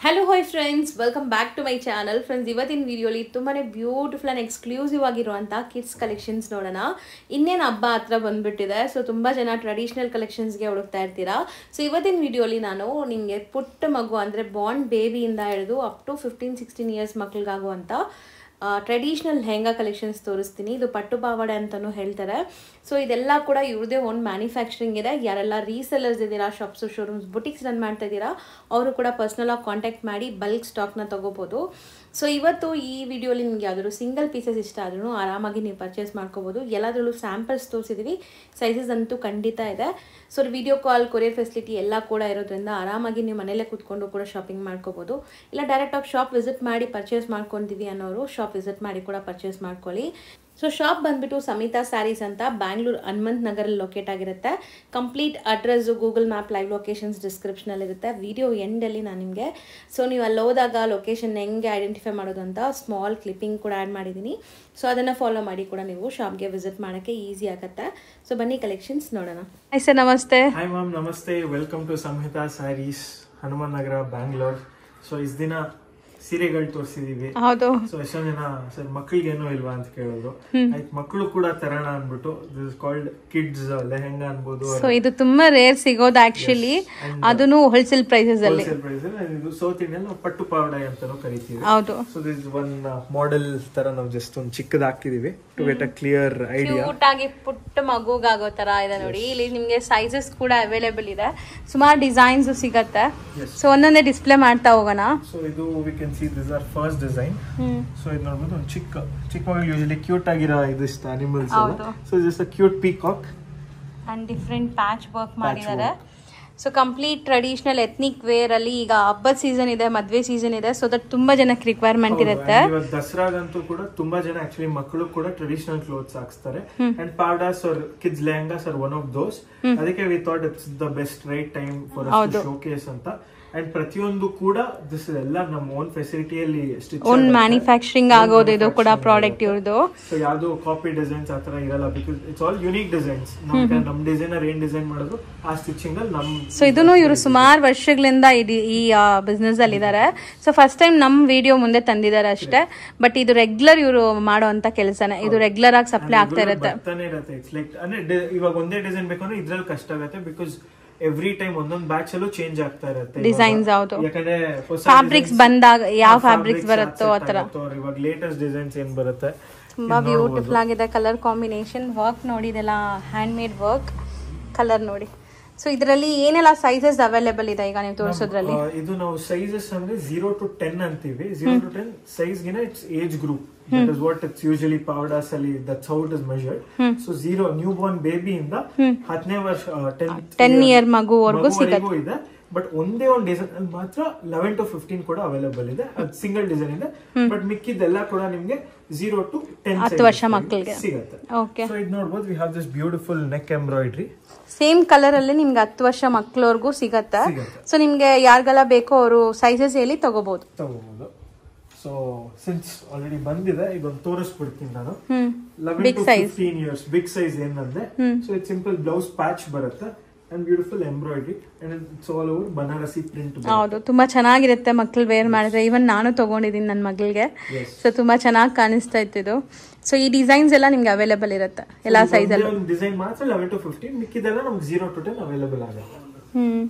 Hello hi friends welcome back to my channel friends ಇವತ್ತಿನ ವಿಡಿಯೋಲಿ ತುಂಬಾ ಬ್ಯೂಟಿಫುಲ್ ಆ್ಯಂಡ್ ಎಕ್ಸ್ಕ್ಲೂಸಿವ್ ಆಗಿರುವಂಥ ಕಿಡ್ಸ್ ಕಲೆಕ್ಷನ್ಸ್ ನೋಡೋಣ ಇನ್ನೇನು ಹಬ್ಬ ಹತ್ರ ಬಂದ್ಬಿಟ್ಟಿದೆ ಸೊ ತುಂಬ ಜನ ಟ್ರೆಡಿಷ್ನಲ್ ಕಲೆಕ್ಷನ್ಸ್ಗೆ ಹುಡುಕ್ತಾ ಇರ್ತೀರಾ ಸೊ ಇವತ್ತಿನ ವಿಡಿಯೋಲಿ ನಾನು ನಿಮಗೆ ಪುಟ್ಟ ಮಗು ಅಂದರೆ ಬಾಂಡ್ ಬೇಬಿಯಿಂದ ಹಿಡಿದು up to fifteen sixteen years ಮಕ್ಳಿಗಾಗುವಂಥ ಟ್ರೆಡಿಷ್ನಲ್ ಲೆಹಂಗಾ ಕಲೆಕ್ಷನ್ಸ್ ತೋರಿಸ್ತೀನಿ ಇದು ಪಟ್ಟು ಪಾವಾಡೆ ಅಂತಲೂ ಹೇಳ್ತಾರೆ ಸೊ ಇದೆಲ್ಲ ಕೂಡ ಇವ್ರದೇ ಓನ್ ಮ್ಯಾನುಫ್ಯಾಕ್ಚರಿಂಗ್ ಇದೆ ಯಾರೆಲ್ಲ ರೀಸೆಲ್ಲರ್ಸ್ ಇದ್ದೀರಾ ಶಾಪ್ಸು ಶೋರೂಮ್ಸ್ ಬುಟಿಕ್ಸ್ ರನ್ ಮಾಡ್ತಾ ಇದ್ದೀರಾ ಅವರು ಕೂಡ ಪರ್ಸ್ನಲಾಗಿ ಕಾಂಟ್ಯಾಕ್ಟ್ ಮಾಡಿ ಬಲ್ಕ್ ಸ್ಟಾಕ್ನ ತೊಗೋಬೋದು ಸೊ ಇವತ್ತು ಈ ವಿಡಿಯೋಲಿ ನಿಮ್ಗೆ ಯಾವ್ದಾದ್ರು ಸಿಂಗಲ್ ಪೀಸಸ್ ಇಷ್ಟ ಆದ್ರೂ ಆರಾಮಾಗಿ ನೀವು ಪರ್ಚೇಸ್ ಮಾಡ್ಕೋಬೋದು ಎಲ್ಲದರಲ್ಲೂ ಸ್ಯಾಂಪಲ್ಸ್ ತೋರಿಸಿದ್ದೀವಿ ಸೈಜಸ್ ಅಂತೂ ಖಂಡಿತ ಇದೆ so video call courier facility ಎಲ್ಲ ಕೂಡ ಇರೋದ್ರಿಂದ ಆರಾಮಾಗಿ ನೀವು ಮನೇಲೆ ಕೂತ್ಕೊಂಡು ಕೂಡ ಶಾಪಿಂಗ್ ಮಾಡ್ಕೋಬೋದು ಇಲ್ಲ ಡೈರೆಕ್ಟಾಗಿ ಶಾಪ್ ವಿಸಿಟ್ ಮಾಡಿ ಪರ್ಚೇಸ್ ಮಾಡ್ಕೊತೀವಿ ಅನ್ನೋರು ಶಾಪ್ ವಿಸಿಟ್ ಮಾಡಿ ಕೂಡ ಪರ್ಚೇಸ್ ಮಾಡ್ಕೊಳ್ಳಿ ಸೊ ಶಾಪ್ ಬಂದ್ಬಿಟ್ಟು ಸಮಿತಾ ಸ್ಯಾರೀಸ್ ಅಂತ ಬ್ಯಾಂಗ್ಳೂರ್ ಹನುಮಂತ್ ನಗರಲ್ಲಿ ಲೊಕೇಟ್ ಆಗಿರುತ್ತೆ complete address Google map live locations ಡಿಸ್ಕ್ರಿಪ್ಷನಲ್ಲಿ ಇರುತ್ತೆ ವಿಡಿಯೋ ಎಂಡಲ್ಲಿ ನಾನು ನಿಮಗೆ ಸೊ ನೀವು ಅಲ್ಲಿ ಹೋದಾಗ ಲೊಕೇಶನ್ ಹೆಂಗೆ ಐಡೆಂಟಿಫೈ ಮಾಡೋದು ಅಂತ ಸ್ಮಾಲ್ ಕ್ಲಿಪ್ಪಿಂಗ್ ಕೂಡ ಆ್ಯಡ್ ಮಾಡಿದ್ದೀನಿ ಸೊ ಅದನ್ನು ಫಾಲೋ ಮಾಡಿ ಕೂಡ ನೀವು ಶಾಪ್ಗೆ ವಿಸಿಟ್ ಮಾಡೋಕ್ಕೆ ಈಸಿ ಆಗುತ್ತೆ ಸೊ ಬನ್ನಿ ಕಲೆಕ್ಷನ್ಸ್ ನೋಡೋಣ ಹಾಯ್ ಸರ್ ನಮಸ್ತೆ ಹಾಯ್ ಮ್ಯಾಮ್ ನಮಸ್ತೆ welcome to Samhita Sarees Hanuman Nagar Bangalore so is ದಿನ ಸೀರೆಗಳು ತೋರಿಸಿದೀವಿ ಹೌದು ಸೊ ಎಷ್ಟೊಂದ್ ಜನ ಸರ್ ಮಕ್ಳಿಗೆ ಏನೂ ಇಲ್ವಾ ಅಂತ ಕೇಳಿದ್ರು ಆಯ್ತು ಮಕ್ಕಳು ಕೂಡ ತರೋಣ ಅನ್ಬಿಟ್ಟು ದಿಸ್ ಕಾಲ್ಡ್ ಕಿಡ್ಸ್ ಲೆಹೆಂಗಾ ಅನ್ಬೋದು ಸೊ ಇದು ತುಂಬಾ ರೇರ್ ಸಿಗೋದು ಆಕ್ಚುಲಿ ಅದನ್ನು ಹೋಲ್ಸೇಲ್ ಪ್ರೈಸಸ್ ಅಲ್ಲಿ ಹೋಲ್ಸೇಲ್ ಪ್ರೈಸ್ ಇದು ಸೌತ್ ಇಂಡಿಯನ್ ಪಟ್ಟು ಪಾವಡೆ ಅಂತಾನು ಕರಿತೀವಿ ಹೌದು ಸೊ ದಿಸ್ ಒನ್ ಮಾಡೆಲ್ ತರ ನಾವು ಜಸ್ಟ್ ಒಂದು ಚಿಕ್ಕದ್ ಹಾಕಿದೀವಿ to get a clear idea cute ಆಗಿ ಪುಟ್ಟ ಮಗುಗಾಗೋ ತರ ಇದೆ ನೋಡಿ ಇಲ್ಲಿ ನಿಮ್ಗೆ ಸೈಜಸ್ ಕೂಡ ಅವೈಲೇಬಲ್ ಇದೆ ಸುಮಾರು ಡಿಸೈನ್ಸ್ ಸಿಗತ್ತೆ ಸೊ ಒಂದೊಂದೇ ಡಿಸ್ಪ್ಲೇ ಮಾಡ್ತಾ ಹೋಗೋಣ ಸೊ ಇದು we can see this are first design hmm so ಇದು ನೋಡ್ಬೋದು ಒಂದು ಚಿಕ್ಕ ಚಿಕ್ಕ ಮಗಳು ಯೂಶಲಿ ಕ್ಯೂಟ್ ಆಗಿರೋ ಇದಿಷ್ಟ ಅನಿಮಲ್ಸ್ ಹೌದು. So just a cute peacock and different patch work ಮಾಡಿದ್ದಾರೆ so complete traditional ethnic wear ಅಲ್ಲಿ ಈಗ ಹಬ್ಬದ ಸೀಸನ್ ಇದೆ ಮದ್ವೆ ಸೀಸನ್ ಇದೆ ಸೊ ದಟ್ ತುಂಬಾ ಜನಕ್ಕೆ ರಿಕ್ವೈರ್ಮೆಂಟ್ ಇರುತ್ತೆ ಇವಾಗ ದಸರಾಗಂತೂ ಕೂಡ ತುಂಬಾ ಜನ ಆಕ್ಚುಲಿ ಮಕ್ಕಳು ಕೂಡ ಟ್ರೆಡಿಷನಲ್ ಕ್ಲೋತ್ಸ್ ಹಾಕ್ಸ್ತಾರೆ ಅಂಡ್ ಪಾರ್ಡಾಸ್ are kids lehengas are one of those ಅದಕ್ಕೆ we thought it's the best right time for showcase ಅಂತ ಅಂಡ್ ಪ್ರತಿಯೊಂದು ಕೂಡ ದಿಸ್ ಎಲ್ಲ ನಮ್ಮ ಓನ್ ಫೆಸಿಲಿಟಿಯಲ್ಲಿ ಸ್ಟಿಚ್ ಓನ್ ಮ್ಯಾನುಫ್ಯಾಕ್ಚರಿಂಗ್ ಆಗೋದು ಇದು ಕೂಡ ಪ್ರಾಡಕ್ಟ್ ಇವ್ರದ್ದು ಸೊ ಯಾವ್ದು ಕಾಪಿ ಡಿಸೈನ್ಸ್ ಆತರ ಇರಲ್ಲ because it's all unique designs ನಮ್ಗೆ ನಮ್ ಡಿಸೈನರ್ ಏನ್ ಡಿಸೈನ್ ಮಾಡಿದ್ರು ಆ ಸ್ಟಿಚಿಂಗ್ ಅಲ್ಲಿ ನಮ್ ಸೊ ಇದನ್ನು ಇವರು ಸುಮಾರು ವರ್ಷಗಳಿಂದ ಇಡೀ ಈ ಬಿಸ್ನೆಸ್ ಅಲ್ಲಿ ಇದ್ದಾರೆ ಸೊ ಫಸ್ಟ್ ಟೈಮ್ ನಮ್ ವಿಡಿಯೋ ಮುಂದೆ ತಂದಿದ್ದಾರೆ ಅಷ್ಟೇ ಬಟ್ ಇದು ರೆಗ್ಯುಲರ್ ಇವರು ಮಾಡುವಂತ ಕೆಲಸನೇ ಇದು ರೆಗ್ಯುಲರ್ ಆಗಿ ಸಪ್ಲೈ ಆಗ್ತಾ ಇರುತ್ತೆ ಬರ್ತಾನೆ ಇರುತ್ತೆ ಇಟ್ಸ್ ಲೈಕ್ ಅಂದ್ರೆ ಡಿ- ಇವಾಗ ಒಂದೇ ಡಿಸೈನ್ ಬೇಕು ಅಂದ್ರೆ ಇದ್ರಲ್ಲಿ ಕಷ್ಟ ಆಗುತ್ತೆ ಬಿಕಾಸ್ ಎವ್ರಿ ಟೈಮ್ ಒಂದೊಂದ್ ಬ್ಯಾಚ್ ಅಲ್ಲೂ ಚೇಂಜ್ ಆಗ್ತಾ ಇರುತ್ತೆ ಇವಾಗ. Designs ಹೌದು. ಯಾಕಂದ್ರೆ ಹೊಸ ಫ್ಯಾಬ್ರಿಕ್ಸ್ designs- ಬಂದಾಗ ಯಾವ ಆ ಫ್ಯಾಬ್ರಿಕ್ಸ್ fabrics ಬರುತ್ತೋ ಯಾವ್ದ್ ಆ set ತರ ಆಗುತ್ತೋ, or ಇವಾಗ ಲೇಟೆಸ್ಟ್ ಡಿಸೈನ್ಸ್ ಏನ್ ಬರುತ್ತೆ ತುಂಬಾ ಬ್ಯೂಟಿಫುಲ್ ಆಗಿದೆ ಕಲರ್ ಕಾಂಬಿನೇಷನ್ ವರ್ಕ್ ನೋಡಿ ಇದೆಲ್ಲ ಹ್ಯಾಂಡ್ ಮೇಡ್ ವರ್ಕ್ ಕಲರ್ ನೋಡಿ ಸೊ ಇದರಲ್ಲಿ ಏನೆಲ್ಲ ಸೈಜಸ್ ಅವೈಲೇಬಲ್ ಇದೆ ಈಗ ನೀವು ತೋರಿಸೋದ್ರಲ್ಲಿ ಆ, ಇದು ನಾವು ಸೈಜಸ್ ಅಂದ್ರೆ ಜೀರೋ ಟು ಟೆನ್ ಅಂತೀವಿ ಜೀರೋ ಟು ಟೆನ್ ಸೈಜ್ ಗಿನ it's age group that is what it's usually powders ಅಲ್ಲಿ that's how it is measured so zero new born baby ಇಂದ ಹತ್ತನೇ ವರ್ಷ ಟೆನ್ ಟೆನ್ ಇಯರ್ ಮಗುವರೆಗೂ ಸಿಗತ್ತೆ ಇದೆ ಬಟ್ ಒಂದೇ ಒಂದು ಡಿಸೈನ್ ಅಲ್ಲಿ ಮಾತ್ರ ಲೆವೆನ್ ಟು ಫಿಫ್ಟೀನ್ ಕೂಡ ಅವೈಲೇಬಲ್ ಇದೆ ಅದು ಸಿಂಗಲ್ ಡಿಸೈನ್ ಇದೆ ಬಟ್ ಮಿಕ್ಕಿದ್ದೆಲ್ಲ ಕೂಡ ನಿಮ್ಗೆ ಜೀರೋ ಟು ಟೆನ್ ಹತ್ತು ವರ್ಷ ಮಕ್ಕಳಿಗೆ ಸಿಗತ್ತೆ ಓಕೆ ಸೊ ಇದು ನೋಡ್ಬೋದು we have this beautiful neck embroidery same colour ಅಲ್ಲಿ ನಿಮ್ಗೆ ಹತ್ತು ವರ್ಷ ಮಕ್ಳವರೆಗೂ ಸಿಗತ್ತೆ ಸಿಗತ್ತೆ. ಸೊ ನಿಮ್ಗೆ ಯಾರಿಗೆಲ್ಲ ಬೇಕೋ ಅವರು ಸೈಜಸ್ ಹೇಳಿ ತಗೋಬಹುದು ತಗೋಬಹುದು ಸೊ ಸಿನ್ಸ್ ಆಲ್ರೆಡಿ ಬಂದಿದೆ ಈಗ ಒಂದು ತೋರಿಸ್ಬಿಡ್ತೀನಿ ನಾನು hmm eleven to fifteen years big size ಏನಂದ್ರೆ so it simple blouse patch ಬರುತ್ತೆ and beautiful embroidery and it's all over Banarasi print ಹೌದು ತುಂಬಾ ಚೆನ್ನಾಗಿರುತ್ತೆ ಮಕ್ಳು ವೇರ್ ಮಾಡಿದ್ರೆ ಈವನ್ ನಾನು ತಗೊಂಡಿದ್ದೀನಿ ನನ್ನ ಮಗಳಿಗೆ ಸೊ ತುಂಬಾ ಚೆನ್ನಾಗಿ ಕಾಣಿಸ್ತಾ ಇತ್ತು ಇದು ಸೊ ಈ ಡಿಸೈನ್ಸ್ ಎಲ್ಲ ನಿಮ್ಗೆ ಅವೈಲೇಬಲ್ ಇರುತ್ತೆ ಎಲ್ಲಾ ಸೈಜ್ ಅಲ್ಲಿ ಒಂದು ಡಿಸೈನ್ ಮಾತ್ರ ಲೆವೆನ್ ಟು ಫಿಫ್ಟೀನ್ ಮಿಕ್ಕಿದೆಲ್ಲ ನಮ್ಗೆ ಜೀರೋ ಟು ಟೆನ್ ಅವೈಲೇಬಲ್ ಆಗುತ್ತೆ ಹ್ಮ್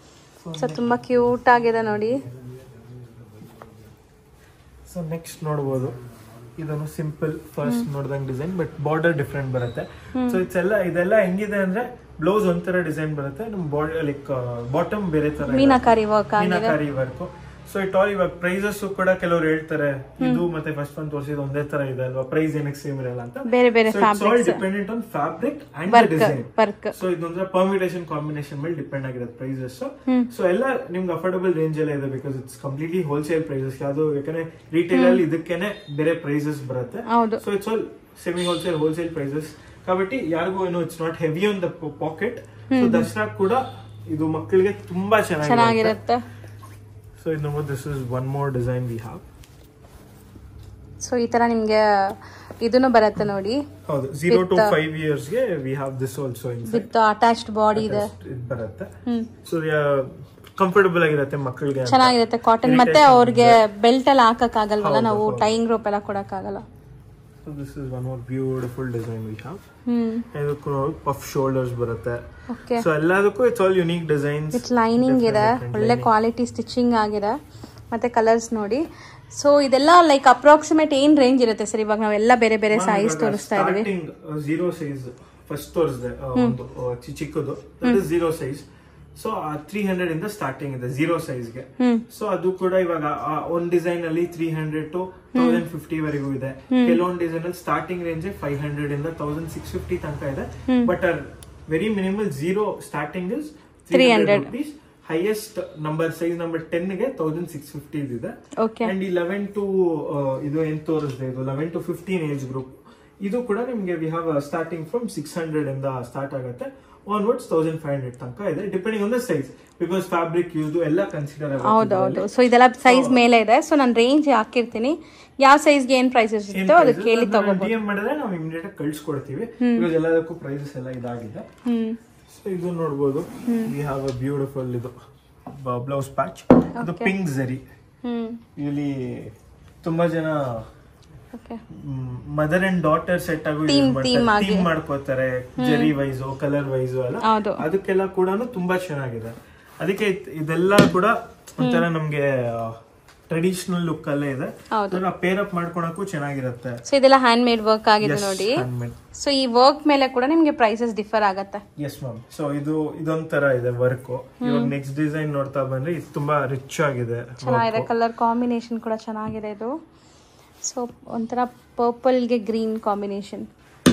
ಸೊ ತುಂಬಾ ಕ್ಯೂಟ್ ಆಗಿದೆ ನೋಡಿ ಸೊ ನೆಕ್ಸ್ಟ್ ನೋಡ್ಬೋದು ಇದನ್ನು ಸಿಂಪಲ್ ಫಸ್ಟ್ ನೋಡ್ದಂಗ್ ಡಿಸೈನ್ ಬಟ್ ಬಾರ್ಡರ್ ಡಿಫ್ರೆಂಟ್ ಬರುತ್ತೆ ಸೊ ಇಟ್ಸ್ ಎಲ್ಲ ಇದೆಲ್ಲ ಹೆಂಗಿದೆ ಅಂದ್ರೆ ಬ್ಲೌಸ್ ಒಂಥರ ಡಿಸೈನ್ ಬರುತ್ತೆ ನಮ್ ಬಾಡಿ ಲೈಕ್ ಬಾಟಮ್ ಬೇರೆ ತರ ಇರುತ್ತೆ. ಮೀನಾಕಾರಿ ವರ್ಕ್ ಆಗಿದೆ meenakari work so it all ಇವಾಗ ಪ್ರೈಸಸ್ ಕೂಡ ಕೆಲವರು ಹೇಳ್ತಾರೆ ಇದು ಮತ್ತೆ ಫಸ್ಟ್ ಒಂದು ತೋರಿಸಿದ ಒಂದೇ ತರ ಇದೆ ಅಲ್ವಾ ಪ್ರೈಸ್ ಏನಕ್ಕೆ ಸೇಮ್ ಇರಲ್ಲ ಅಂತ ಬೇರೆ ಬೇರೆ all dependent on fabric and design work so ಇದೊಂದ್ರೆ ಪರ್ಮಿಟೇಷನ್ ಕಾಂಬಿನೇಷನ್ ಮೇಲೆ ಡಿಪೆಂಡ್ ಆಗಿರೋದು ಪ್ರೈಸಸ್ ಸೊ ಎಲ್ಲ ನಿಮ್ಗೆ ಅಫೋರ್ಡಬಲ್ ರೇಂಜ್ ಅಲ್ಲೇ ಇದೆ because it's completely wholesale prices ಯಾವುದು ಯಾಕಂದ್ರೆ ರಿಟೇಲ್ ಅಲ್ಲಿ ಇದಕ್ಕೇನೆ ಬೇರೆ ಪ್ರೈಸಸ್ ಬರುತ್ತೆ ಹೌದು so it's all semi wholesale wholesale prices కాబట్టి ಯಾರಿಗೂ ಏನು it's not heavy on the pocket so Dasara ಕೂಡ ಇದು ಮಕ್ಕಳಿಗೆ ತುಂಬಾ ಚೆನ್ನಾಗಿರುತ್ತೆ ಚೆನ್ನಾಗಿರುತ್ತೆ ಸೊ ಇದು ನೋಡ್ಬೋದು this is one more design we have so ಈ ತರ ನಿಮ್ಗೆ ಇದನ್ನು ಬರುತ್ತೆ ನೋಡಿ ಹೌದು ಜೀರೋ ಟು ಫೈವ್ ಇಯರ್ಸ್ಗೆ we have this also in with attached body ಇದೆ ಇದು ಬರುತ್ತೆ ಹ್ಮ್ ಸೊ ಕಂಫರ್ಟಬಲ್ ಆಗಿರುತ್ತೆ ಮಕ್ಕಳಿಗೆ ಚೆನ್ನಾಗಿರುತ್ತೆ ಕಾಟನ್ ಮತ್ತೆ ಅವ್ರಿಗೆ ಬೆಲ್ಟ್ ಎಲ್ಲ ಹಾಕಕ್ ಆಗಲ್ವಲ್ಲ ನಾವು ಟೈಯಿಂಗ್ ರೋಪ್ ಎಲ್ಲ ಕೊಡಕ್ ಆಗಲ್ಲ this is one more beautiful design we have hmm ಇದಕ್ಕೂ ಪಫ್ ಶೋಲ್ಡರ್ಸ್ ಬರುತ್ತೆ ಓಕೆ ಸೊ ಎಲ್ಲದಕ್ಕೂ it's all unique designs with lining ಇದೆ ಒಳ್ಳೆ ಕ್ವಾಲಿಟಿ ಸ್ಟಿಚಿಂಗ್ ಆಗಿದೆ ಮತ್ತೆ ಕಲರ್ಸ್ ನೋಡಿ ಸೊ ಇದೆಲ್ಲ ಲೈಕ್ ಅಪ್ರಾಕ್ಸಿಮೇಟ್ ಏನ್ ರೇಂಜ್ ಇರುತ್ತೆ ಸರ್ ಇವಾಗ ನಾವೆಲ್ಲ ಬೇರೆ ಬೇರೆ ಸೈಜ್ ತೋರಿಸ್ತಾ ಇದೀವಿ ಸ್ಟಾರ್ಟಿಂಗ್ ಝೀರೋ ಸೈಜ್ ಫಸ್ಟ್ ತೋರಿಸಿದೆ ಒಂದು ಆ, ಚಿ- ಚಿಕ್ಕದು zero size so three hundred ಇಂದ ಸ್ಟಾರ್ಟಿಂಗ್ ಇದೆ ಝೀರೋ ಸೈಜ್ಗೆ ಹ್ಮ್ ಸೊ ಅದು ಕೂಡ ಇವಾಗ ಆ ಒಂದ್ ಡಿಸೈನ್ ಅಲ್ಲಿ three hundred to thousand fifty ವರೆಗೂ ಇದೆ ಕೆಲವೊಂದು ಡಿಸೈನ್ ಅಲ್ಲಿ ಸ್ಟಾರ್ಟಿಂಗ್ ರೇಂಜ್ ಫೈವ್ ಹಂಡ್ರೆಡ್ ಇಂದ ತೌಸಂಡ್ ಸಿಕ್ಸ್ ಫಿಫ್ಟಿ ತನಕ ಇದೆ but very minimal zero starting is three hundred rupees highest number size number ten ಗೆ ತೌಸಂಡ್ ಸಿಕ್ಸ್ ಫಿಫ್ಟಿ ಇದೆ ಓಕೆ ಅಂಡ್ ಈ ಲೆವೆನ್ ಟು ಇದು ಏನ್ ತೋರಿಸಿದೆ ಇದು eleven to fifteen age group ಇದು ಕೂಡ ನಿಮ್ಗೆ we have starting from six hundred ಇಂದ ಸ್ಟಾರ್ಟ್ ಆಗುತ್ತೆ ಆನ್ವರ್ಡ್ಸ್ ತೌಸಂಡ್ ಫೈವ್ ಹಂಡ್ರೆಡ್ ತನಕ ಇದೆ depending on the size because fabric use ಎಲ್ಲ ಕನ್ಸಿಡರ್ ಹೌದೌದು ಸೊ ಇದೆಲ್ಲ ಸೈಜ್ ಮೇಲೆ ಇದೆ ಸೊ ನಾನು ರೇಂಜ್ ಹಾಕಿರ್ತೀನಿ ಯಾವ ಸೈಜ್ಗೆ ಏನ್ ಪ್ರೈಸಸ್ ಇರುತ್ತೋ ಅದು ಕೇಳಿ ತಗೋಬಹುದು ಡಿ ಎಂ ಮಾಡಿದ್ರೆ ನಾವು ಇಮಿಡಿಯೇಟ್ ಆಗಿ ಕಳ್ಸಿಕೊಡ್ತೀವಿ ಬಿಕಾಸ್ ಎಲ್ಲದಕ್ಕೂ ಪ್ರೈಸಸ್ ಎಲ್ಲ ಇದಾಗಿದೆ ಹ್ಮ್ ಸೊ ಇದು ನೋಡ್ಬೋದು ವಿ ಹಾವ್ ಅ ಬ್ಯೂಟಿಫುಲ್ ಇದು ಬ್ಲೌಸ್ ಪ್ಯಾಚ್ ಅದು ಪಿಂಕ್ ಝರಿ ಹ್ಮ್ ಇಲ್ಲಿ ತುಂಬಾ ಜನ okay mother and daughter set ಆಗು Theme- theme ಆಗಿ. ಥೀಮ್ ಮಾಡ್ಕೋತಾರೆ ಜರಿ ವೈಸು ಕಲರ್ ವೈಸು ಎಲ್ಲ ಹೌದು ಅದಕ್ಕೆಲ್ಲ ಕೂಡ ತುಂಬಾ ಚೆನ್ನಾಗಿದೆ ಅದಕ್ಕೆ ಇದ್- ಇದೆಲ್ಲ ಕೂಡ ಒಂಥರ ನಮ್ಗೆ ಟ್ರೆಡಿಷನಲ್ ಲುಕ್ ಅಲ್ಲೇ ಇದೆ ಹೌದು. ಪೇರ್ ಅಪ್ ಮಾಡ್ಕೊಳಕ್ಕೂ ಚೆನ್ನಾಗಿರುತ್ತೆ ಸೊ ಇದೆಲ್ಲ ಹ್ಯಾಂಡ್ ಮೇಡ್ ವರ್ಕ್ ಆಗಿದೆ ನೋಡಿ ಹ್ಯಾಂಡ್ಮೇಡ್ ಸೊ ಈ ವರ್ಕ್ ಮೇಲೆ ಕೂಡ ನಿಮ್ಗೆ ಪ್ರೈಸಸ್ ಡಿಫರ್ ಆಗತ್ತೆ ಎಸ್ ಮ್ಯಾಮ್ ಸೊ ಇದು ಇದೊಂಥರ ಇದೆ ವರ್ಕ್ ಇವಾಗ ನೆಕ್ಸ್ಟ್ ಡಿಸೈನ್ ನೋಡ್ತಾ ಬಂದ್ರೆ ಇದು ತುಂಬಾ ರಿಚ್ ಆಗಿದೆ ಚೆನ್ನಾಗಿದೆ ಕಲರ್ ಕಾಂಬಿನೇಷನ್ ಕೂಡ ಚೆನ್ನಾಗಿದೆ ಇದು ಸೊ ಒಂಥರ ಪರ್ಪಲ್ಗೆ ಗ್ರೀನ್ ಕಾಂಬಿನೇಷನ್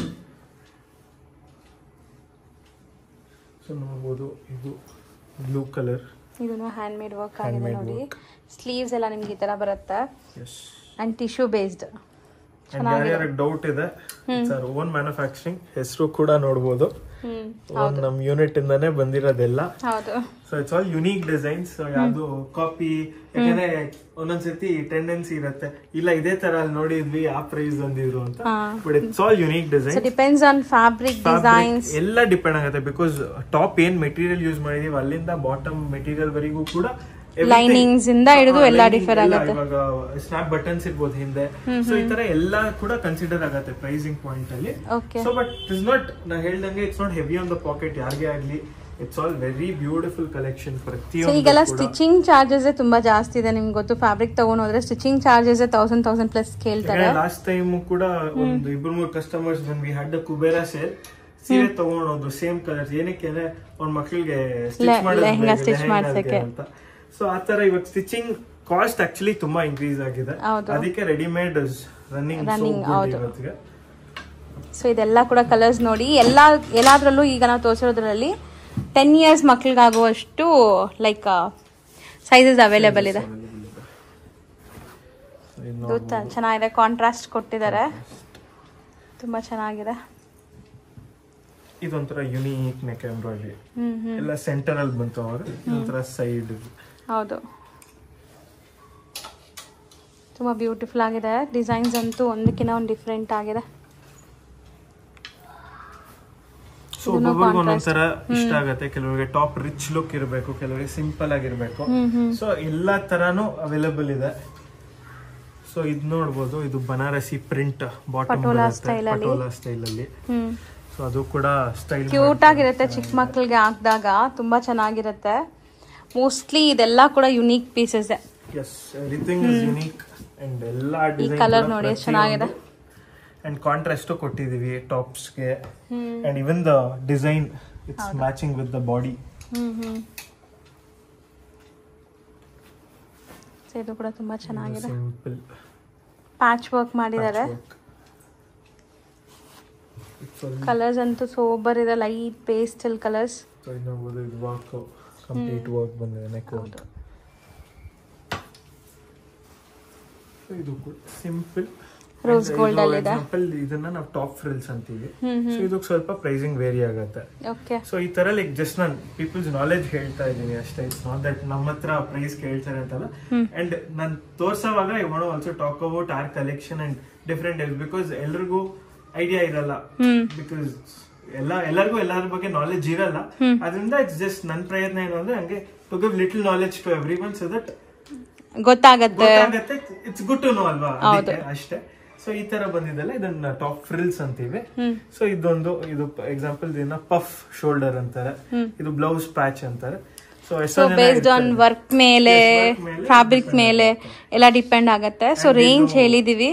ಸೊ ನೋಡ್ಬೋದು ಇದು ಬ್ಲೂ ಕಲರ್ ಇದನ್ನು ಹ್ಯಾಂಡ್ ಮೇಡ್ ವರ್ಕ್ ಆಗಿದೆ ನೋಡಿ ಸ್ಲೀವ್ಸ್ ಎಲ್ಲ ನಿಮ್ಗೆ ಈ ತರ ಬರುತ್ತೆ ಎಸ್ ಅಂಡ್ ಟಿಶ್ಯೂ ಬೇಸ್ಡ್ ಯಾರ್ಯಾರ ಡೌಟ್ ಇದೆ ಸರ್ ಓನ್ ಮ್ಯಾನುಫ್ಯಾಕ್ಚರಿಂಗ್ ಹೆಸರು ಕೂಡ ನೋಡ್ಬೋದು ಹ್ಮ್ ಓನ್ ನಮ್ ಯೂನಿಟ್ ಇಂದಾನೆ ಬಂದಿರೋದೆಲ್ಲ ಹೌದು so it's all unique designs ಯಾವ್ದು ಕಾಪಿ ಯಾಕಂದ್ರೆ ಒಂದೊಂದ್ಸತಿ ಟೆಂಡೆನ್ಸಿ ಇರುತ್ತೆ ಇಲ್ಲ ಇದೇ ತರ ಅಲ್ಲಿ ನೋಡಿದ್ವಿ ಆ ಪ್ರೈಸ್ ಬಂದಿದ್ರು ಅಂತ ಹಾ. But it's all unique so design depends on fabric designs ಎಲ್ಲ ಡಿಪೆಂಡ್ ಆಗುತ್ತೆ ಬಿಕಾಸ್ ಟಾಪ್ ಏನ್ ಮೆಟೀರಿಯಲ್ ಯೂಸ್ ಮಾಡಿದೀವಿ ಅಲ್ಲಿಂದ ಬಾಟಮ್ ಮೆಟೀರಿಯಲ್ ವರೆಗೂ ಕೂಡ everything- ಲೈನಿಂಗ್ಸ್ ಇಂದ ಹಿಡಿದು ಹಾ, ಎಲ್ಲ lining ಡಿಫರ್ ಎಲ್ಲ ಆಗುತ್ತೆ ಇವಾಗ ಸ್ನಾಪ್ ಬಟನ್ಸ್ ಇರ್ಬೋದು ಹಿಂದೆ ಸೊ ಈ ತರ ಎಲ್ಲ ಕೂಡ ಕನ್ಸಿಡರ್ ಆಗುತ್ತೆ ಪ್ರೈಸಿಂಗ್ ಪಾಯಿಂಟ್ ಅಲ್ಲಿ okay so but it's not ನಾ ಹೇಳ್ದಂಗೆ it's not heavy on the pocket ಯಾರಿಗೇ ಆಗ್ಲಿ it's all very beautiful collection so ಪ್ರತಿಯೊಂದು ಈಗೆಲ್ಲ ಸ್ಟಿಚಿಂಗ್ ಚಾರ್ಜಸ್ ತುಂಬಾ ಜಾಸ್ತಿ ಇದೆ ನಿಮ್ಗೆ ಗೊತ್ತು ಫ್ಯಾಬ್ರಿಕ್ ತಗೊಂಡ್ ಹೋದ್ರೆ stitching charges thousand thousand plus ಕೇಳ್ತಾರೆ ಲಾಸ್ಟ್ ಟೈಮ್ ಕೂಡ ಒಂದು ಇಬ್ರು ಮೂರು ಕಸ್ಟಮರ್ಸ್ ಬಂದ್ವಿ ಹಡ್ಡ ಕುಬೇರ ಸೇಲ್ ಸೀರೆ ತಗೊಂಡೋದ್ರು ಸೇಮ್ ಕಲರ್ಸ್ ಏನಕ್ಕೆ ಅಂದ್ರೆ ಅವ್ರ ಮಕ್ಳಿಗೆ ಲೆ- ಲೆಹಂಗಾ stitch ಮಾಡ್ಸಕ್ಕೆ. ಅಂತ ಸೊ ಆತರ ಇವಾಗ ಸ್ಟಿಚಿಂಗ್ ಕಾಸ್ಟ್ ಆಕ್ಚುಲಿ ತುಂಬಾ ಇನ್ಕ್ರೀಸ್ ಆಗಿದೆ ಹೌದು. ಅದಕ್ಕೆ ರೆಡಿಮೇಡ್ ರನ್ನಿಂಗ್ Running, ಹೌದು. ಇವತ್ತಿಗೆ ಸೊ ಇದೆಲ್ಲ ಕೂಡ ಕಲರ್ಸ್ ನೋಡಿ ಎಲ್ಲ ಎಲ್ಲಾದ್ರಲ್ಲೂ ಈಗ ನಾವು ತೋರಿಸಿರೋದ್ರಲ್ಲಿ ಟೆನ್ ಇಯರ್ಸ್ ಮಕ್ಳಿಗಾಗುವಷ್ಟು ಲೈಕ್ ಸೈಜಸ್ ಅವೈಲೇಬಲ್ ಇದೆ ಇದು ತ- ಚೆನ್ನಾಗಿದೆ ಕಾಂಟ್ರಾಸ್ಟ್ ಕೊಟ್ಟಿದ್ದಾರೆ ತುಂಬಾ ಚೆನ್ನಾಗಿದೆ ಇದೊಂಥರ unique neck embroidery hmm hmm ಎಲ್ಲ ಸೆಂಟರ್ ಅಲ್ಲಿ ಬಂತು ಅವರು ಇದೊಂಥರ ಸೈಡ್ ಹೌದು ತುಂಬಾ ಬ್ಯೂಟಿಫುಲ್ ಆಗಿದೆ ಡಿಸೈನ್ಸ್ ಅಂತೂ ಒಂದಕ್ಕಿಂತ ಒಂದು ಡಿಫ್ರೆಂಟ್ ಆಗಿದೆ ಸೊ ಒಬ್ಬೊಬ್ರಿಗೆ ಒಂದೊಂಥರ ಇಷ್ಟ ಆಗತ್ತೆ ಕೆಲವರಿಗೆ ಟಾಪ್ ರಿಚ್ ಲುಕ್ ಇರಬೇಕು ಕೆಲವರಿಗೆ ಸಿಂಪಲ್ ಆಗಿರ್ಬೇಕು ಸೊ ಎಲ್ಲಾ ತರಾನು ಅವೈಲೇಬಲ್ ಇದೆ ಸೊ ಇದ್ ನೋಡ್ಬೋದು ಇದು Banarasi print bottom Patola style ಅಲ್ಲಿ. ಪಟೋಲಾ ಸ್ಟೈಲ್ ಅಲ್ಲಿ ಹ್ಮ್ ಸೊ ಅದು ಕೂಡ ಸ್ಟೈಲ್ ಕ್ಯೂಟ್ ಆಗಿರುತ್ತೆ ಚಿಕ್ಕ ಮಕ್ಳಿಗೆ ಹಾಕಿದಾಗ ತುಂಬಾ ಚೆನ್ನಾಗಿರುತ್ತೆ ಮೋಸ್ಟ್ಲಿ ಇದೆಲ್ಲ ಕೂಡ unique pieces yes everything is unique and ಎಲ್ಲಾ ಡಿಸೈನ್ colour ನೋಡಿ ಎಷ್ಟ್ ಚೆನ್ನಾಗಿದೆ. ಅಂಡ್ ಕಾಂಟ್ರಾಸ್ಟ್ ಕೊಟ್ಟಿದೀವಿ ಟಾಪ್ಸ್ಗೆ hmm and even the design it's matching with the body hmm hmm So ಇದು ಕೂಡ ತುಂಬಾ ಚೆನ್ನಾಗಿದೆ ಸಿಂಪಲ್ ಪ್ಯಾಚ್ ವರ್ಕ್ ಮಾಡಿದ್ದಾರೆ ಕಲರ್ಸ್ ಅಂತೂ ಸೋಬರ್ ಇದೆ ಲೈಟ್ ಪೇಸ್ಟಲ್ ಕಲರ್ಸ್ ಸೊ ಇದು ನೋಡ್ಬೋದು ಇದು ವರ್ಕ್ ಕಂಪ್ಲೀಟ್ ವರ್ಕ್ ಬಂದಿದೆ ನೆಕ್ ವರ್ಕ್ ಇದು ಕೂಡ ಸಿಂಪಲ್ Rose gold ಅಲ್ಲಿ ಇದೆ. ಎಕ್ಸಾಂಪಲ್ ಇದನ್ನ ನಾವು ಟಾಪ್ ಫ್ರಿಲ್ಸ್ ಅಂತೀವಿ ಹ್ಮ್ ಸೊ ಇದಕ್ಕೆ ಸ್ವಲ್ಪ ಪ್ರೈಸಿಂಗ್ ವೇರಿ ಆಗುತ್ತೆ ಓಕೆ ಸೊ ಈ ತರ ಲೈಕ್ ಜಸ್ಟ್ ನಾನು ಪೀಪಲ್ಸ್ ನಾಲೆಜ್ ಹೇಳ್ತಾ ಇದ್ದೀನಿ ಅಷ್ಟೇ ಇಟ್ಸ್ ನಾಟ್ ದಟ್ ನಮ್ಮ ಹತ್ರ ಪ್ರೈಸ್ ಕೇಳ್ತಾರೆ ಅಂತಲ್ಲ ಅಂಡ್ ನಾನು ತೋರ್ಸೋವಾಗ I want also talk about our collection and different because ಎಲ್ರಿಗೂ ಐಡಿಯಾ ಇರಲ್ಲ ಹ್ಮ್ ಬಿಕಾಸ್ ಎಲ್ಲ ಎಲ್ಲರಿಗೂ ಎಲ್ಲರ ಬಗ್ಗೆ ನಾಲೆಜ್ ಇರಲ್ಲ ಅದರಿಂದ ಇಟ್ಸ್ ಜಸ್ಟ್ ನನ್ನ ಪ್ರಯತ್ನ ಏನು ಅಂದ್ರೆ ಹಂಗೆ to give little knowledge to everyone so that ಗೊತ್ತಾಗತ್ತೆ ಗೊತ್ತಾಗತ್ತೆ ಇಟ್ಸ್ ಗುಡ್ ಟು ನೋ ಅಲ್ವಾ ಅದಕ್ಕೆ ಅಷ್ಟೇ ಸೊ ಈ ತರ ಬಂದಿದ್ದಲ್ಲ ಇದನ್ನ ಟಾಪ್ ಫ್ರಿಲ್ಸ್ ಅಂತೀವಿ ಸೊ ಇದೊಂದು ಇದು ಎಕ್ಸಾಂಪಲ್ ಇದನ್ನ ಪಫ್ ಶೋಲ್ಡರ್ ಅಂತಾರೆ ಇದು ಬ್ಲೌಸ್ ಪ್ಯಾಚ್ ಅಂತಾರೆ so so based on work ಮೇಲೆ work ಮೇಲೆ ಫ್ಯಾಬ್ರಿಕ್ ಮೇಲೆ ಎಲ್ಲ ಡಿಪೆಂಡ್ ಆಗತ್ತೆ ಸೊ ರೇಂಜ್ ಹೇಳಿದೀವಿ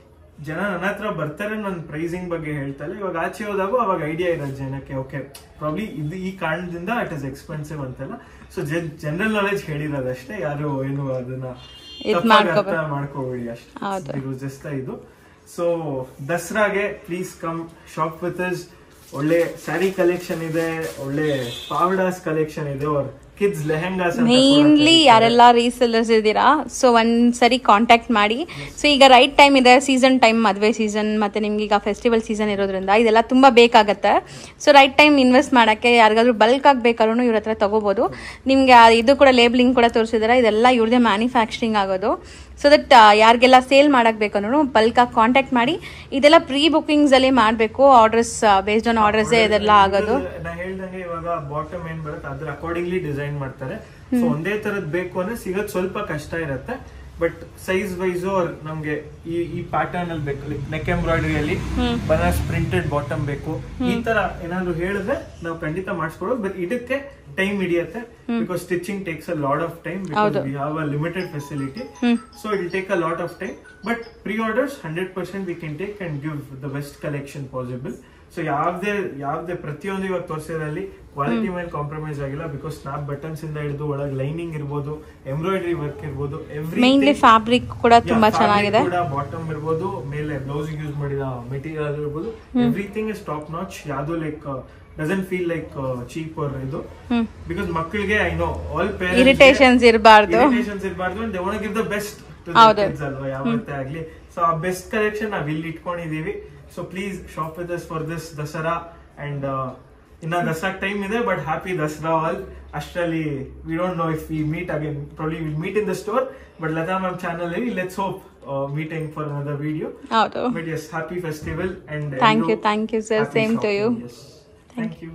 ಜನ ನನ್ನ ಹತ್ರ ಬರ್ತಾರೆ ನನ್ನ ಪ್ರೈಸಿಂಗ್ ಬಗ್ಗೆ ಹೇಳ್ತಾರೆ ಇವಾಗ ಆಚೆ ಹೋದಾಗೂ ಅವಾಗ ಐಡಿಯಾ ಇರೋದು ಜನಕ್ಕೆ ಓಕೆ ಪ್ರಾಬ್ಲಿ ಇದು ಈ ಕಾರಣದಿಂದ ಇಟ್ ಇಸ್ ಎಕ್ಸ್ಪೆನ್ಸಿವ್ ಅಂತೆಲ್ಲ ಸೊ ಜನರಲ್ ನಾಲೆಜ್ ಹೇಳಿರೋದಷ್ಟೇ ಯಾರು ಏನು ಅದನ್ನ ಇದ್ ತಪ್ಪಾಗಿ ಅರ್ಥ ಮಾಡ್ಕೋಬೇಡಿ ಅಷ್ಟೇ ಹೌದು. ಇದು ಜಸ್ಟ್ ಇದು ಸೊ ದಸರಾಗೆ please come shop with us ಒಳ್ಳೆ ಸ್ಯಾರಿ ಕಲೆಕ್ಷನ್ ಇದೆ ಒಳ್ಳೆ ಪಾವಡಾಸ್ ಕಲೆಕ್ಷನ್ ಇದೆ ಅವ್ರ ಕಿಡ್ಸ್ ಲೆಹೆಂಗಾಸ್ ಮೇನ್ಲಿ ಯಾರೆಲ್ಲ ರೀಸೆಲ್ಲರ್ಸ್ ಇದ್ದೀರಾ ಸೊ ಒಂದ್ಸರಿ ಕಾಂಟ್ಯಾಕ್ಟ್ ಮಾಡಿ ಸೊ ಈಗ ರೈಟ್ ಟೈಮ್ ಇದೆ ಸೀಸನ್ ಟೈಮ್ ಮದುವೆ ಸೀಸನ್ ಮತ್ತೆ ನಿಮ್ಗೆ ಈಗ ಫೆಸ್ಟಿವಲ್ ಸೀಸನ್ ಇರೋದ್ರಿಂದ ಇದೆಲ್ಲ ತುಂಬಾ ಬೇಕಾಗತ್ತೆ ಸೊ ರೈಟ್ ಟೈಮ್ ಇನ್ವೆಸ್ಟ್ ಮಾಡಕ್ಕೆ ಯಾರಿಗಾದ್ರೂ ಬಲ್ಕ್ ಆಗಿ ಬೇಕಾದ್ರೂ ಇವ್ರ ಹತ್ರ ತಗೋಬಹುದು ನಿಮ್ಗೆ ಆ ಇದು ಕೂಡ ಲೇಬ್ಲಿಂಗ್ ಕೂಡ ತೋರಿಸಿದಾರೆ ಇದೆಲ್ಲ ಇವ್ರದೇ ಮ್ಯಾನುಫ್ಯಾಕ್ಚರಿಂಗ್ ಆಗೋದು ಸೊ ದಟ್ ಯಾರಿಗೆಲ್ಲ ಸೇಲ್ ಮಾಡಕ್ ಬೇಕಂದ್ರೂ ಬಲ್ಕ್ ಆಗಿ ಕಾಂಟ್ಯಾಕ್ಟ್ ಮಾಡಿ ಇದೆಲ್ಲ ಪ್ರೀ ಬುಕಿಂಗ್ಸ್ ಅಲ್ಲಿ ಮಾಡಬೇಕು ಆರ್ಡರ್ಸ್ ಬೇಸ್ಡ್ ಆನ್ ಆರ್ಡರ್ಸ್ ಇದೆಲ್ಲ ಆಗೋದು ನಾ ಹೇಳ್ದಂಗೆ ಇವಾಗ ಬಾಟಮ್ ಏನ್ ಬರುತ್ತೆ ಅದ್ರ ಅಕಾರ್ಡಿಂಗ್ಲಿ ಡಿಸೈನ್ ಮಾಡ್ತಾರೆ ಸೊ ಒಂದೇ ತರದ್ ಬೇಕು ಅಂದ್ರೆ ಸಿಗೋದ್ ಸ್ವಲ್ಪ ಕಷ್ಟ ಇರತ್ತೆ ಬಟ್ ಸೈಜ್ ವೈಸ್ ನಮ್ಗೆ ಈ ಈ ಪ್ಯಾಟರ್ನ್ ಅಲ್ಲಿ ಬೇಕು ನೆಕ್ ಎಂಬ್ರಾಯ್ಡರಿ ಅಲ್ಲಿ ಬನಾಸ್ ಪ್ರಿಂಟೆಡ್ ಬಾಟಮ್ ಬೇಕು ಈ ತರ ಏನಾದ್ರು ಹೇಳಿದ್ರೆ ನಾವು ಖಂಡಿತ ಮಾಡಿಸ್ಕೊಡೋದು ಬಟ್ ಇದಕ್ಕೆ ಟೈಮ್ ಹಿಡಿಯತ್ತೆ because stitching takes a lot of time because we have a limited facility so it take a lot of time but pre orders hundred percent we can take and give the best collection possible so ಯಾವ್ದೇ ಯಾವ್ದೇ ಪ್ರತಿಯೊಂದು ಇವಾಗ ತೋರಿಸಿದ್ರಲ್ಲಿ quality ಮೇಲೆ compromise ಆಗಿಲ್ಲ because snap buttons ಇಂದ ಹಿಡಿದು ಒಳಗೆ ಲೈನಿಂಗ್ ಇರ್ಬೋದು ಎಂಬ್ರಾಯ್ಡರಿ ವರ್ಕ್ ಇರ್ಬೋದು ಮೇನ್ಲಿ ಫ್ಯಾಬ್ರಿಕ್ ಕೂಡ ತುಂಬಾ ಚೆನ್ನಾಗಿದೆ ಬಾಟಮ್ ಇರ್ಬೋದು ಮೇಲೆ ಬ್ಲೌಸ್ ಯೂಸ್ ಮಾಡಿದ ಮೆಟೀರಿಯಲ್ ಇರ್ಬೋದು ಎವ್ರಿಥಿಂಗ್ ಇಸ್ ಟಾಪ್ ನಾಚ್ ಯಾವ್ದು like doesn't feel like cheap or ಇದು ಹ್ಮ್ ಬಿಕಾಸ್ ಮಕ್ಕಳಿಗೆ ಐ ನೋ ಆಲ್ ಇರಿಟೇಷನ್ಸ್ ಇರಬಾರ್ದು ಇರಿಟೇಷನ್ಸ್ ಇರಬಾರ್ದು they want give the best ಹೌದು. ಅಲ್ವಾ ಯಾವತ್ತೇ ಆಗ್ಲಿ ಸೊ ಆ ಬೆಸ್ಟ್ ಕಲೆಕ್ಷನ್ ನಾವ್ ಇಲ್ಲಿ ಇಟ್ಕೊಂಡಿದೀವಿ so please shop with us for this Dasara and ಇನ್ನ ದಸರಾ ಟೈಮ್ ಇದೆ ಬಟ್ ಹ್ಯಾಪಿ ದಸರಾ ಆಲ್ ಅಷ್ಟರಲ್ಲಿ we don't know if we meet again probably will meet in the store but Latha ma'am channel ಅಲ್ಲಿ let's hope meeting for another video ಹೌದು but yes happy festival and Thank you, thank you, sir. Same to you. Thank you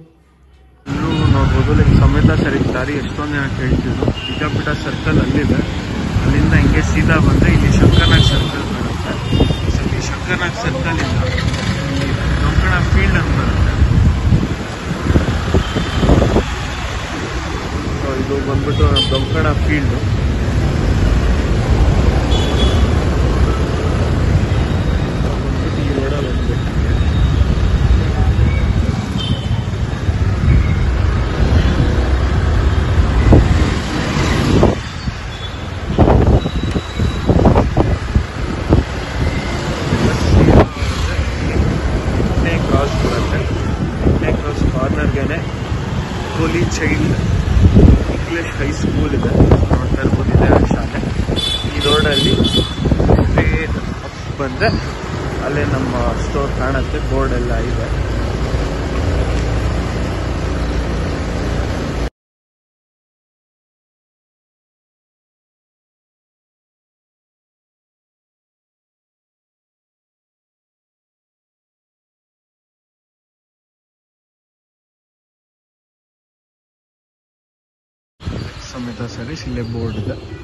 ಎಲ್ಲರೂ ನೋಡ್ಬೋದು like ಸಮೇತ ಸರಿ ದಾರಿ ಎಷ್ಟೊಂದು ಜನ ಕೇಳ್ತಿದ್ರು ವಿಜಯಪೀಠ circle ಅಲ್ಲಿದೆ ಅಲ್ಲಿಂದ ಹಿಂಗೆ ಸೀದಾ ಬಂದ್ರೆ ಇಲ್ಲಿ ಶಂಕರನಾಗ್ ಸರ್ಕಲ್ ಬರುತ್ತೆ ಸೊ ಇಲ್ಲಿ ಶಂಕರನಾಗ್ ಸರ್ಕಲ್ ಇಂದ ಇಲ್ಲಿ ದೊಂಕಣ ಫೀಲ್ಡ್ ಅಂತ ಬರುತ್ತೆ ಸೊ ಇದು ಬಂದ್ಬಿಟ್ಟು ದೊಂಕಣ ಫೀಲ್ಡ್ ಈ ರೋಡಲ್ಲಿ ಹೋಗ್ಬೇಕು ಎಂಟನೇ ಕ್ರಾಸ್ ಬರುತ್ತೆ ಎಂಟನೇ ಕ್ರಾಸ್ ಕಾರ್ನರ್ಗೆನೆ ಹೋಲಿ ಚೈಲ್ಡ್ ಇಂಗ್ಲಿಷ್ ಹೈಸ್ಕೂಲ್ ಇದೆ ನೋಡ್ತಾ ಇರ್ಬೋದು ಇದೆ ಆ ಶಾಲೆ ಈ ರೋಡಲ್ಲಿ ಸ್ಟ್ರೇಟ್ ಅಪ್ ಬಂದರೆ ಅಲ್ಲೇ ನಮ್ಮ ಸ್ಟೋರ್ ಕಾಣುತ್ತೆ ಬೋರ್ಡ್ ಎಲ್ಲ ಇದೆ ಸಮೇತ ಸರಿ ಇಲ್ಲೇ ಬೋರ್ಡ್ ಇದೆ